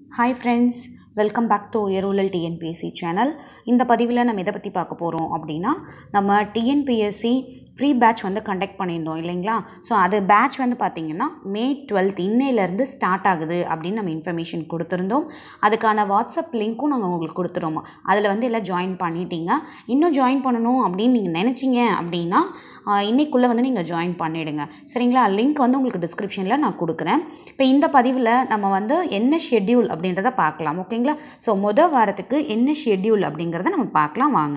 hi friends welcome back to எருளல் TNPSC channel இந்த பதிவில் நம்ம எதை பற்றி பார்க்க போகிறோம் அப்படின்னா நம்ம டிஎன்பிஎஸ்சி ஃப்ரீ பேட்ச் வந்து கண்டக்ட் பண்ணியிருந்தோம் இல்லைங்களா ஸோ அது பேட்ச் வந்து பார்த்திங்கன்னா மே டுவெல்த் இன்னையிலேருந்து ஸ்டார்ட் ஆகுது அப்படின்னு நம்ம இன்ஃபர்மேஷன் கொடுத்துருந்தோம் அதுக்கான வாட்ஸ்அப் லிங்க்கும் நாங்கள் உங்களுக்கு கொடுத்துருவோம் அதில் வந்து எல்லாம் ஜாயின் பண்ணிட்டீங்க இன்னும் ஜாயின் பண்ணணும் அப்படின்னு நீங்கள் நினச்சிங்க அப்படின்னா இன்னைக்குள்ளே வந்து நீங்கள் ஜாயின் பண்ணிவிடுங்க சரிங்களா லிங்க் வந்து உங்களுக்கு டிஸ்கிரிப்ஷனில் நான் கொடுக்குறேன் இப்போ இந்த பதிவில் நம்ம வந்து என்ன ஷெட்யூல் அப்படின்றத பார்க்கலாம் ஓகேங்களா ஸோ மொதல் வாரத்துக்கு என்ன ஷெட்யூல் அப்படிங்கிறத நம்ம பார்க்கலாம் வாங்க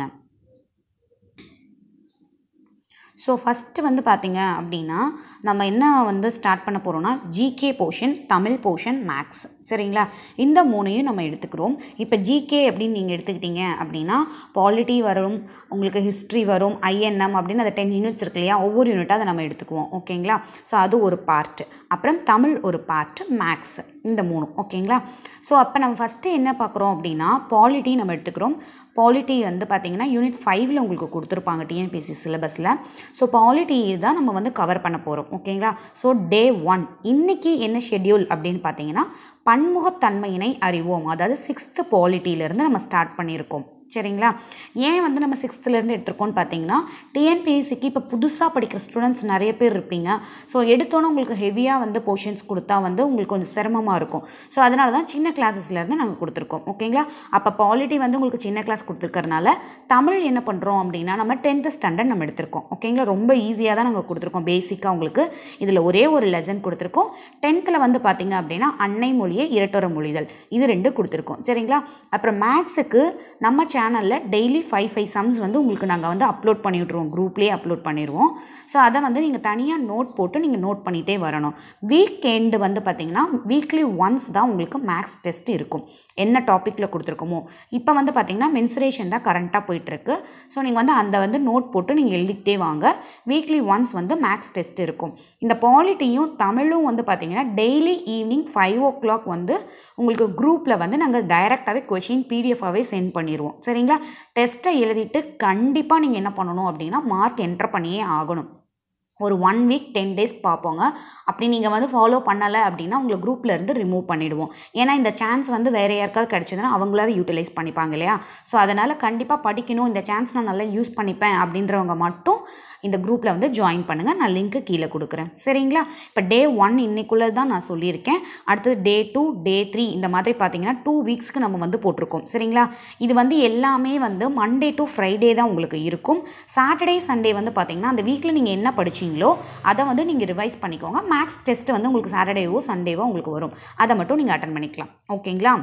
ஸோ ஃபஸ்ட்டு வந்து பார்த்திங்க அப்படின்னா நம்ம என்ன வந்து ஸ்டார்ட் பண்ண போகிறோம்னா GK portion Tamil portion maths சரிங்களா இந்த மூணையும் நம்ம எடுத்துக்கிறோம் இப்போ ஜிகே அப்படின்னு நீங்கள் எடுத்துக்கிட்டீங்க அப்படின்னா பாலிட்டி வரும் உங்களுக்கு ஹிஸ்ட்ரி வரும் ஐஎன்எம் அப்படின்னு அது டென் யூனிட்ஸ் இருக்கு இல்லையா ஒவ்வொரு யூனிட்டாக அதை நம்ம எடுத்துக்குவோம் ஓகேங்களா ஸோ அது ஒரு பார்ட் அப்புறம் தமிழ் ஒரு பார்ட் மேக்ஸ் இந்த மூணு ஓகேங்களா ஸோ அப்போ நம்ம ஃபஸ்ட்டு என்ன பார்க்குறோம் அப்படின்னா பாலிட்டி நம்ம எடுத்துக்கிறோம் பாலிட்டி வந்து பார்த்திங்கன்னா யூனிட் ஃபைவ்ல உங்களுக்கு கொடுத்துருப்பாங்க டிஎன்பிஎஸ்சி சிலபஸில் ஸோ பாலிட்டி தான் நம்ம வந்து கவர் பண்ண போகிறோம் ஓகேங்களா ஸோ டே ஒன் இன்றைக்கி என்ன ஷெட்யூல் அப்படின்னு பார்த்தீங்கன்னா பன்முகத்தன்மையினை அறிவோம் அதாவது சிக்ஸ்த்து பாலிட்டியிலேருந்து நம்ம ஸ்டார்ட் பண்ணியிருக்கோம் சரிங்களா ஏன் வந்து நம்ம சிக்ஸ்த்துலேருந்து எடுத்திருக்கோம்னு பார்த்தீங்கன்னா டிஎன்பிஎஸ்சிக்கு இப்போ புதுசாக படிக்கிற ஸ்டூடெண்ட்ஸ் நிறைய பேர் இருப்பீங்க ஸோ எடுத்தோன்னே உங்களுக்கு ஹெவியாக வந்து போர்ஷன்ஸ் கொடுத்தா வந்து உங்களுக்கு கொஞ்சம் சிரமமாக இருக்கும் ஸோ அதனால தான் சின்ன கிளாஸஸ்லேருந்து நாங்கள் கொடுத்துருக்கோம் ஓகேங்களா அப்போ பாலிட்டி வந்து உங்களுக்கு சின்ன கிளாஸ் கொடுத்துருக்கறனால தமிழ் என்ன பண்ணுறோம் அப்படின்னா நம்ம டென்த்து ஸ்டாண்டர்ட் நம்ம எடுத்திருக்கோம் ஓகேங்களா ரொம்ப ஈஸியாக தான் நாங்கள் கொடுத்துருக்கோம் பேசிக்காக உங்களுக்கு இதில் ஒரே ஒரு லெசன் கொடுத்துருக்கோம் டென்த்தில் வந்து பார்த்தீங்க அப்படின்னா அன்னை மொழியை இரட்டொர மொழிதல் இது ரெண்டு கொடுத்துருக்கோம் சரிங்களா அப்புறம் மேக்ஸுக்கு நம்ம சேனலில் டெய்லி ஃபைவ் ஃபைவ் சம்ஸ் வந்து உங்களுக்கு நாங்கள் வந்து அப்லோட் பண்ணி விட்ருவோம் குரூப்லேயே அப்லோட் பண்ணிடுவோம் ஸோ அதை வந்து நீங்கள் தனியாக நோட் போட்டு நீங்கள் நோட் பண்ணிகிட்டே வரணும் வீக் எண்டு வந்து பார்த்திங்கன்னா வீக்லி ஒன்ஸ் தான் உங்களுக்கு மேக்ஸ் டெஸ்ட் இருக்கும் என்ன டாப்பிக்கில் கொடுத்துருக்கோமோ இப்போ வந்து பார்த்திங்கன்னா மென்சுரேஷன் தான் கரண்ட்டாக போயிட்டுருக்கு ஸோ நீங்கள் வந்து அந்த வந்து நோட் போட்டு நீங்கள் எழுதிக்கிட்டே வாங்க வீக்லி ஒன்ஸ் வந்து மேக்ஸ் டெஸ்ட் இருக்கும் இந்த பாலிட்டியும் தமிழும் வந்து பார்த்திங்கன்னா daily evening five o'clock வந்து உங்களுக்கு குரூப்பில் வந்து நாங்கள் டைரெக்டாகவே கொஷின் பிடிஎஃபாகவே சென்ட் பண்ணிடுவோம் சரிங்களா டெஸ்ட்டை எழுதிட்டு கண்டிப்பாக நீங்கள் என்ன பண்ணணும் அப்படின்னா மார்க் என்டர் பண்ணியே ஆகணும் ஒரு ஒன் வீக் டென் டேஸ் பார்ப்போங்க அப்படி நீங்கள் வந்து ஃபாலோ பண்ணலை அப்படின்னா உங்களை குரூப்பில் இருந்து ரிமூவ் பண்ணிவிடுவோம் ஏன்னா இந்த சான்ஸ் வந்து வேறு யாருக்காவது கிடச்சதுன்னா அவங்களாவது யூட்டிலைஸ் பண்ணிப்பாங்க இல்லையா ஸோ அதனால் கண்டிப்பாக படிக்கணும் இந்த சான்ஸ் நான் நல்லா யூஸ் பண்ணிப்பேன் அப்படின்றவங்க மட்டும் இந்த குரூப்பில் வந்து ஜாயின் பண்ணுங்கள் நான் லிங்க்கு கீழே கொடுக்குறேன் சரிங்களா இப்போ டே ஒன் இன்னைக்குள்ளே தான் நான் சொல்லியிருக்கேன் அடுத்தது டே டூ டே த்ரீ இந்த மாதிரி பார்த்தீங்கன்னா டூ வீக்ஸ்க்கு நம்ம வந்து போட்டிருக்கோம் சரிங்களா இது வந்து எல்லாமே வந்து மண்டே டு ஃப்ரைடே தான் உங்களுக்கு இருக்கும் சாட்டர்டே சண்டே வந்து பார்த்தீங்கன்னா அந்த வீக்கில் நீங்கள் என்ன படிச்சிங்களோ அதை வந்து நீங்கள் ரிவைஸ் பண்ணிக்கோங்க மேக்ஸ் டெஸ்ட் வந்து உங்களுக்கு சாட்டர்டேவோ சண்டேவோ உங்களுக்கு வரும் அதை மட்டும் நீங்கள் அட்டன் பண்ணிக்கலாம் ஓகேங்களா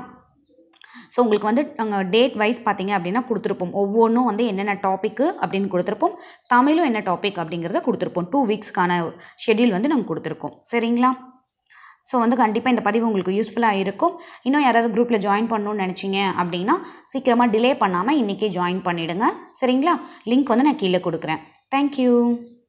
ஸோ உங்களுக்கு வந்து நாங்கள் டேட் வைஸ் பார்த்தீங்க அப்படின்னா கொடுத்துருப்போம் ஒவ்வொன்றும் வந்து என்னென்ன டாப்பிக்கு அப்படின்னு கொடுத்துருப்போம் தமிழும் என்ன டாபிக் அப்படிங்கிறத கொடுத்துருப்போம் டூ வீக்ஸ்க்கான ஷெட்யூல் வந்து நாங்கள் கொடுத்துருக்கோம் சரிங்களா ஸோ வந்து கண்டிப்பாக இந்த பதிவு உங்களுக்கு யூஸ்ஃபுல்லாக இருக்கும் இன்னும் யாராவது குரூப்பில் ஜாயின் பண்ணணும்னு நினச்சிங்க அப்படின்னா சீக்கிரமாக டிலே பண்ணாமல் இன்றைக்கே ஜாயின் பண்ணிவிடுங்க சரிங்களா லிங்க் வந்து நான் கீழே கொடுக்குறேன் தேங்க்யூ